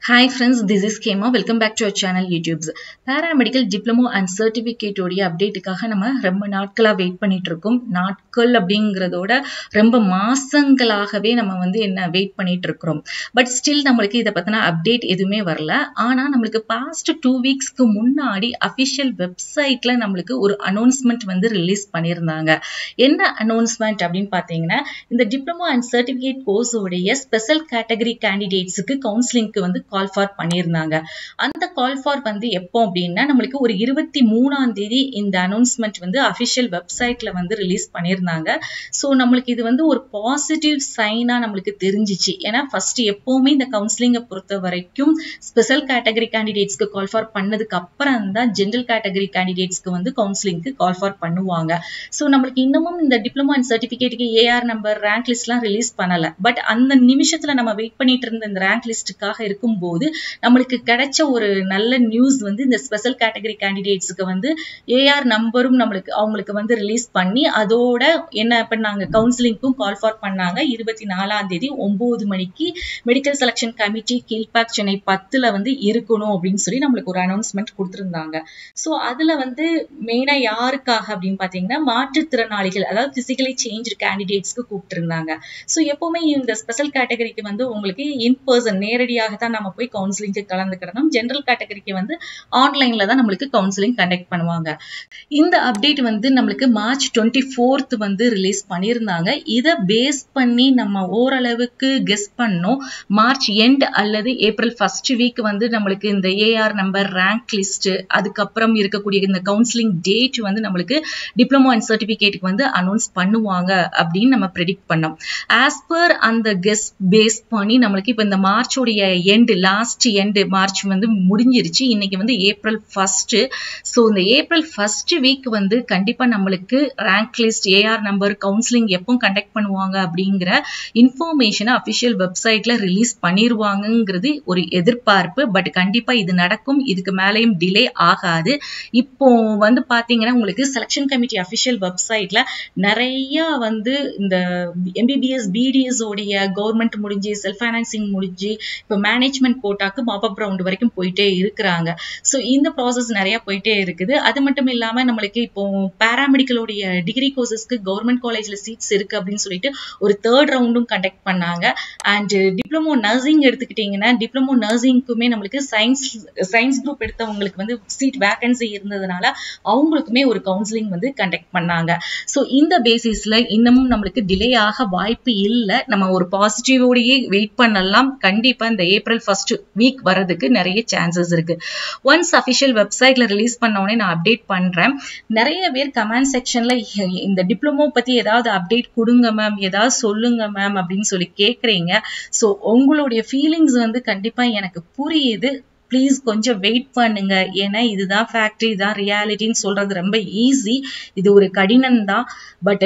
hi friends this is கேமா welcome back to our channel YouTubes paramedical diploma and சர்டிஃபிகேட்டோடைய அப்டேட்டுக்காக நம்ம ரொம்ப நாட்களாக வெயிட் பண்ணிட்டு இருக்கோம் நாட்கள் அப்படிங்கிறதோட ரொம்ப மாசங்களாகவே நம்ம வந்து என்ன வெயிட் பண்ணிட்டு இருக்கிறோம் பட் ஸ்டில் நம்மளுக்கு இதை பற்றின அப்டேட் எதுவுமே வரல ஆனால் நம்மளுக்கு பாஸ்ட் டூ வீக்ஸ்க்கு முன்னாடி அஃபிஷியல் வெப்சைட்ல நம்மளுக்கு ஒரு அனௌன்ஸ்மெண்ட் வந்து ரிலீஸ் பண்ணியிருந்தாங்க என்ன அனௌன்ஸ்மெண்ட் அப்படின்னு பார்த்தீங்கன்னா இந்த டிப்ளமோ அண்ட் சர்டிஃபிகேட் கோர்ஸோடைய ஸ்பெஷல் கேட்டகரி கேண்டிடேட்ஸுக்கு கவுன்சிலிங்க்கு வந்து கால் ஃபார் பண்ணியிருந்தாங்க அந்த கால் ஃபார் வந்து எப்போ அப்படின்னா நம்மளுக்கு ஒரு இருபத்தி மூணாம் தேதி இந்த அனௌன்ஸ்மெண்ட் வந்து அஃபிஷியல் வெப்சைட்ல வந்து ரிலீஸ் பண்ணியிருந்தாங்க ஸோ நம்மளுக்கு இது வந்து ஒரு பாசிட்டிவ் சைனா நம்மளுக்கு தெரிஞ்சிச்சு ஏன்னா ஃபர்ஸ்ட் எப்பவுமே இந்த கவுன்சிலிங்கை பொறுத்த வரைக்கும் ஸ்பெஷல் கேட்டகரி கேண்டிடேட்ஸ்க்கு கால் ஃபார் பண்ணதுக்கு அப்புறம் தான் ஜென்ரல் கேட்டகரி கேண்டிடேட்ஸ்க்கு வந்து கவுன்சிலிங்க்கு கால் ஃபார் பண்ணுவாங்க ஸோ நம்மளுக்கு இன்னமும் இந்த டிப்ளமோ அண்ட் சர்டிஃபிகேட்டுக்கு ஏஆர் நம்பர் ரேங்க் லிஸ்ட்லாம் ரிலீஸ் பண்ணல பட் அந்த நிமிஷத்துல நம்ம வெயிட் பண்ணிட்டு இருந்த இந்த ரேங்க் லிஸ்ட்டுக்காக இருக்கும்போது நம்மளுக்கு கிடைச்ச ஒரு நல்ல நியூஸ் வந்து இந்த ஸ்பெஷல் கேட்டகரி கேண்டிடேட்ஸுக்கு வந்து ஏஆர் நம்பரும் நம்மளுக்கு அவங்களுக்கு வந்து ரிலீஸ் பண்ணி அதோட என்ன பண்ணாங்க கவுன்சிலிங்க்கும் கால் ஃபார் பண்ணாங்க இருபத்தி நாலாம் தேதி ஒன்பது மணிக்கு medical selection committee Kilpauk Chennai பத்துல வந்து இருக்கணும் அப்படின்னு சொல்லி நம்மளுக்கு ஒரு அனௌன்ஸ்மெண்ட் கொடுத்துருந்தாங்க ஸோ அதுல வந்து மெயினா யாருக்காக அப்படின்னு பாத்தீங்கன்னா மாற்றுத்திறனாளிகள் அதாவது பிசிக்கலி சேஞ்ச் கேண்டிடேட்ஸ்க்கு கூப்பிட்டுருந்தாங்க ஸோ எப்பவுமே இந்த ஸ்பெஷல் கேட்டகரிக்கு வந்து உங்களுக்கு இன் பர்சன் நேரடியாக தான் நம்ம போய் கவுன்சிலிங்க்கு கலந்துக்கிடணும் ஜென்ரல் கேட்டகரிக்கு வந்து ஆன்லைன்ல தான் நம்மளுக்கு கவுன்சிலிங் கண்டக்ட் பண்ணுவாங்க இந்த அப்டேட் வந்து நம்மளுக்கு மார்ச் டுவெண்ட்டி ஃபோர்த் வந்து ரிலீஸ் பண்ணியிருந்தாங்க இதை பேஸ் பண்ணி நம்ம ஓரளவுக்கு கெஸ் பண்ணோம் மார்ச் எண்ட் அல்லது ஏப்ரல் ஃபர்ஸ்ட் வீக் வந்து நம்மளுக்கு இந்த ஏஆர் நம்பர் ரேங்க் லிஸ்ட் அதுக்கப்புறம் இருக்கக்கூடிய இந்த கவுன்சிலிங் டேட் வந்து நம்மளுக்கு டிப்ளமோ அண்ட் சர்டிஃபிகேட்டுக்கு வந்து அனௌன்ஸ் பண்ணுவாங்க அப்படின்னு நம்ம ப்ரெடிக்ட் பண்ணோம் ஆஸ் பர் அந்த கெஸ் பேஸ் பண்ணி நம்மளுக்கு இப்போ இந்த மார்ச்சோடைய எண்டு லாஸ்ட் எண்டு மார்ச் வந்து முடிஞ்சிருச்சு இன்னைக்கு வந்து ஏப்ரல் ஃபர்ஸ்ட் ஸோ இந்த ஏப்ரல் ஃபர்ஸ்ட் வீக் வந்து கண்டிப்பா நம்மளுக்கு rank list AR number counselling எப்போ கண்டக்ட் பண்ணுவாங்க அப்படிங்கிற இன்ஃபர்மேஷனை அஃபிஷியல் வெப்சைட்ல ரிலீஸ் பண்ணிடுவாங்கங்கிறது ஒரு எதிர்பார்ப்பு பட் கண்டிப்பா இது நடக்கும் இதுக்கு மேலேயும் டிலே ஆகாது இப்போ வந்து பாத்தீங்கன்னா உங்களுக்கு செலெக்ஷன் கமிட்டி அஃபிஷியல் வெப்சைட்ல நிறைய வந்து இந்த எம்பிபிஎஸ் பிடிஎஸ் உடைய கவர்மெண்ட் முடிஞ்சு செல்ஃப் ஃபைனான்சிங் முடிஞ்சு இப்போ மேனேஜ்மெண்ட் கோட்டாக்கு மாப்பப் ரவுண்ட் வரைக்கும் போயிட்டே இருக்கிறாங்க ஸோ இந்த ப்ராசஸ் நிறைய போயிட்டே இருக்குது அது மட்டும் இல்லாம நம்மளுக்கு இப்போ பேராமெடிக்கலோடைய டிகிரி கோர்சஸ்க்கு கவர்மெண்ட் காலேஜ்ல சீட்ஸ் இருக்கு அப்படின்னு சொல்லிட்டு ஒரு தேர்ட் ரவுண்டும் கண்டக்ட் பண்ணாங்க அண்ட் டிப்ளமோ நர்சிங் எடுத்துக்கிட்டீங்கன்னா டிப்ளமோ நர்சிங்க்குமே நம்மளுக்கு சயின்ஸ் சயின்ஸ் குரூப் எடுத்தவங்களுக்கு வந்து சீட் வேகன்சி இருந்ததுனால அவங்களுக்குமே ஒரு கவுன்சிலிங் வந்து கண்டக்ட் பண்ணாங்க ஸோ இந்த பேசிஸ்ல இன்னமும் நம்மளுக்கு டிலே ஆக வாய்ப்பு இல்லை நம்ம ஒரு பாசிட்டிவோடையே வெயிட் பண்ணலாம் கண்டிப்பா இந்த ஏப்ரல் ஃபர்ஸ்ட் வீக் வரதுக்கு நிறைய சான்சஸ் இருக்கு ஒன்ஸ் அஃபிஷியல் வெப்சைட்ல ரிலீஸ் பண்ண உடனே நான் அப்டேட் பண்றேன் நிறைய பேர் கமெண்ட் செக்ஷன்ல இந்த டிப்ளமோ பத்தி ஏதாவது அப்டேட் கொடுங்க மேம் ஏதாவது சொல்லுங்க மேம் அப்படின்னு சொல்லி கேக்குறீங்க ஸோ உங்களுடைய ஃபீலிங்ஸ் வந்து கண்டிப்பா எனக்கு புரியுது ப்ளீஸ் கொஞ்சம் வெயிட் பண்ணுங்க ஏன்னா இதுதான் ஃபேக்ட்ரி இதுதான் ரியாலிட்டின்னு சொல்றது ரொம்ப ஈஸி இது ஒரு கடினம் தான் பட்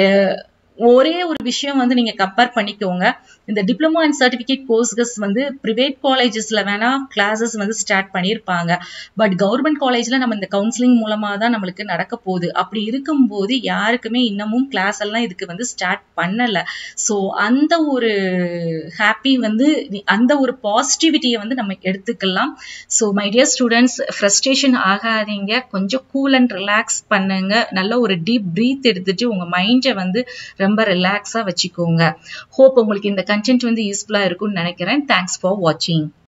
ஒரே ஒரு விஷயம் வந்து நீங்க கம்பேர் பண்ணிக்கோங்க இந்த டிப்ளமோ அண்ட் சர்டிபிகேட் கோர்ஸஸ் வந்து ப்ரைவேட் காலேஜஸ்ல வேணா கிளாஸஸ் வந்து ஸ்டார்ட் பண்ணியிருப்பாங்க பட் கவர்மெண்ட் காலேஜ்ல நம்ம இந்த கவுன்சிலிங் மூலமா தான் நம்மளுக்கு நடக்க போகுது அப்படி இருக்கும்போது யாருக்குமே இன்னமும் கிளாஸ் எல்லாம் இதுக்கு வந்து ஸ்டார்ட் பண்ணல ஸோ அந்த ஒரு ஹாப்பி வந்து அந்த ஒரு பாசிட்டிவிட்டியை வந்து நம்ம எடுத்துக்கலாம் so my dear students frustration ஆகாதீங்க கொஞ்சம் கூல் அண்ட் ரிலாக்ஸ் பண்ணுங்க நல்ல ஒரு டீப் ப்ரீத் எடுத்துட்டு உங்க மைண்டை வந்து ரொம்ப ரிலாக்ஸா வச்சுக்கோங்க ஹோப் உங்களுக்கு இந்த கண்டென்ட் வந்து யூஸ்ஃபுல்லா இருக்கும்னு நினைக்கிறேன் தேங்க்ஸ் ஃபார் வாட்சிங்